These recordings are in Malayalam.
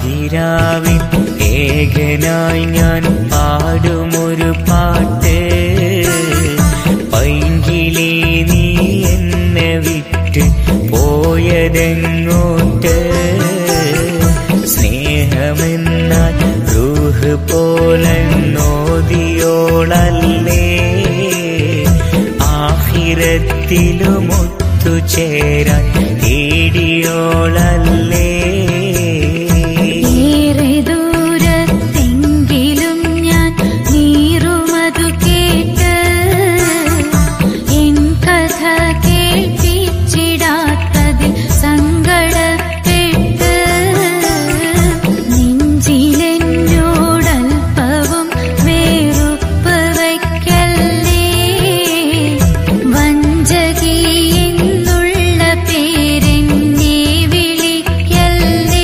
പാതിരാവിൻ ഏകനായി ഞാൻ പാടുമൊരു പാട്ട് പൈങ്കിളി നീ എന്നെ വിട്ട് പോയതെങ്ങോട്ട് സ്നേഹമെന്നാൽ റൂഹ് പോലെ നോദിയോളല്ലേ ആഹിരത്തിലും ഒത്തുചേരാൻ തേടിയോളല്ലേ ഏറെ ദൂരത്തെങ്കിലും ഞാൻ നീറുമതു കേട്ട് എൻ കഥ കേൾപ്പിച്ചിടാത്തതിൽ സങ്കടപ്പെട്ട് നെഞ്ചിലെന്നോടൽപ്പവും വേറുപ്പ് വയ്ക്കല്ലേ വഞ്ചകി എന്നുള്ള പേരെന്നെ വിളിക്കല്ലേ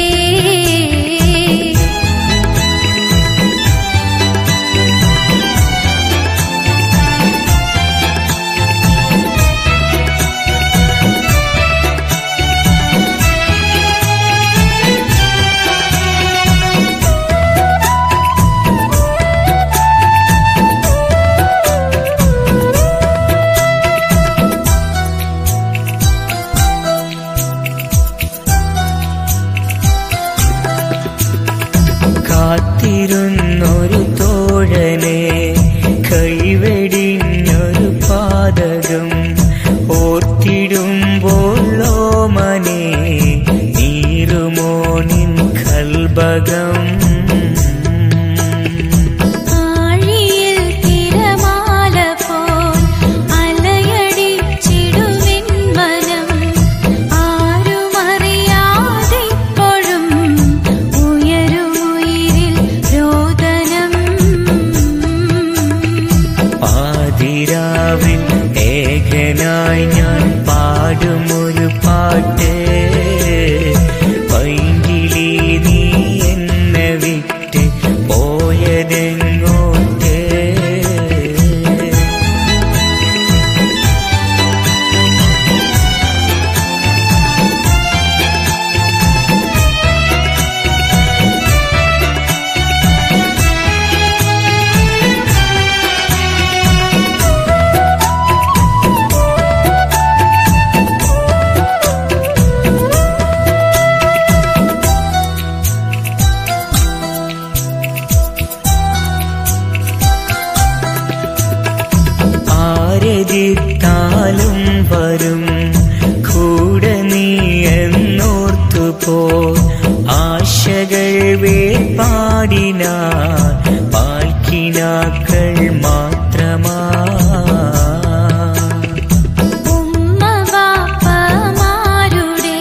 കാത്തിരുന്നൊരു തോഴനെ കൈവെടിഞ്ഞൊരു പാതകം ഓർത്തിടുമ്പോഴോ മനെ നീറുമോ നിൻ കൽബകം ആഴിയിൽ തിരമാല പോൽ അലയടിച്ചിടുവിൻ മനം ആരുമറിയാതെപ്പോഴും ഉയരുമുയിരിൽ രോദനം പാതിരാവിൽ ഏകനായി ഞാൻ പാടുമൊരു പാട്ട് പൈങ്കിളി നീ എന്നെ വിട്ട് പോയതെങ്ങോട്ട് ആരെതിർത്താലും വരും കൂടെ നീ എന്നോർത്തു പോ ആശകൾ വേർപാടിനാ പാൽക്കിനാക്കൾ മാത്രമാ ഉമ്മ ബാപ്പമാരുടെ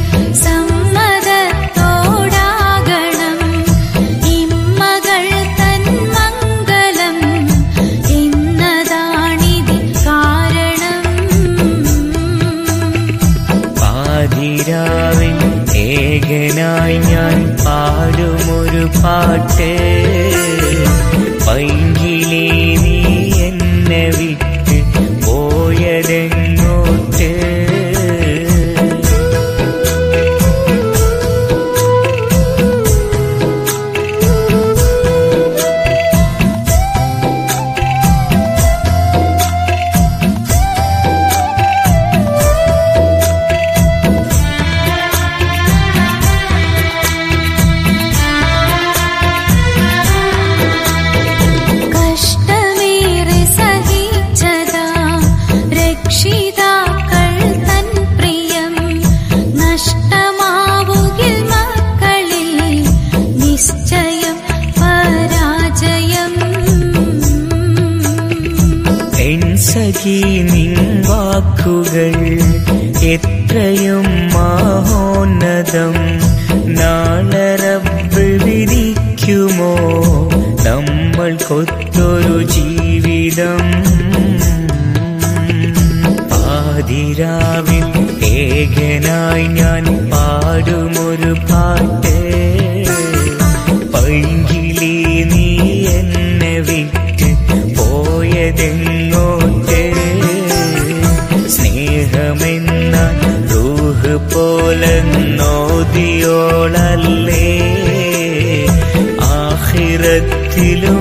സമ്മതത്തോടാകണം ഇമ്മകൾ തൻ മംഗലം എന്നതാണിതി കാരണം പാതിരാവിൽ ഏകനായി ഞാൻ പാടുമൊരു പാട്ട് പൈങ്കിളി നീ എന്നെ വിട്ട് പോയതെങ്ങോട്ട് കഷ്ടമേറെ സഹിച്ചതാ രക്ഷിതാക്കൾ തൻ പ്രിയം നഷ്ടമാവുകിൽ മക്കളിൽ നിശ്ചയം പരാജയം എൻ സഖി നിൻ വാക്കുകൾ എത്രയും മഹോന്നതം നാളെ റബ്ബ് വിധിക്കുമോ നമ്മൾക്കൊത്തൊരു ജീവിതം പാതിരാവിൽ ഏകനായി ഞാൻ പാടുമൊരു പാട്ട് പൈങ്കിളി നീ എന്നെ വിട്ട് പോയതെങ്ങോട്ട് സ്നേഹമെന്ന റൂഹ് പോലെ നോദിയോളല്ലേ ദുഃഖത്തിലും